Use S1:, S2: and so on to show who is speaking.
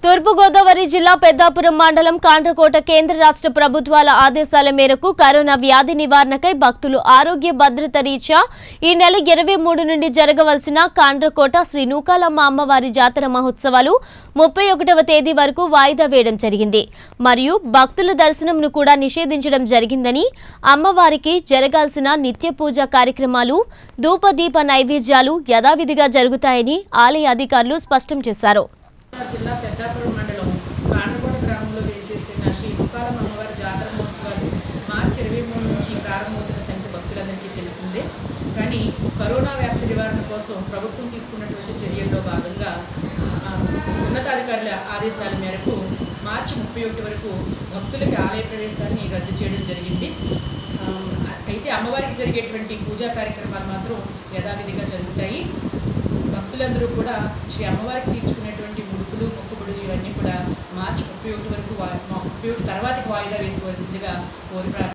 S1: తూర్పుగోదావరి జిల్లా పెద్దాపురం మండలం కాండ్రకోట కేంద్ర రాష్ట్ర ప్రభుత్వాల ఆదేశాల మేరకు కరోనా వ్యాధి నివారణకై భక్తులు ఆరోగ్య భద్రత రీత్యా ఈ నెల ఇరవై మూడు నుండి జరగవలసిన కాండ్రకోట శ్రీ నూకాలమ్మ అమ్మవారి జాతర మహోత్సవాలు ముప్పై ఒకటవ తేదీ వరకు వాయిదా వేయడం జరిగింది మరియు భక్తుల దర్శనంను కూడా నిషేధించడం జరిగిందని అమ్మవారికి జరగాల్సిన నిత్య పూజ కార్యక్రమాలు ధూపదీప నైవేద్యాలు యథావిధిగా జరుగుతాయని ఆలయ అధికారులు స్పష్టం చేశారు
S2: గోదావరి జిల్లా పెద్దాపురం మండలం కాండకోట గ్రామంలో వేచేసిన శ్రీ ముఖాలం అమ్మవారి జాతర మహోత్సవాలు మార్చి ఇరవై మూడు నుంచి ప్రారంభమవుతున్న సంగతి భక్తులందరికీ తెలిసిందే కానీ కరోనా వ్యాప్తి నివారణ కోసం ప్రభుత్వం తీసుకున్నటువంటి చర్యల్లో భాగంగా ఆ, ఉన్నతాధికారుల ఆదేశాల మేరకు మార్చి ముప్పై ఒకటి వరకు భక్తులకి ఆలయ ప్రవేశాన్ని రద్దు చేయడం జరిగింది ఆ, అయితే అమ్మవారికి జరిగేటువంటి పూజా కార్యక్రమాలు మాత్రం యథావిధిగా జరుగుతాయి భక్తులందరూ కూడా శ్రీ అమ్మవారికి తీర్చుకునేటువంటి ముడుపులు మొక్కుబడులు ఇవన్నీ కూడా మార్చి ముప్పై ఒకటి వరకు వా- ముప్పై ఒకటి తర్వాతకి వాయిదా వేసుకోవాల్సిందిగా కోరి ప్రా-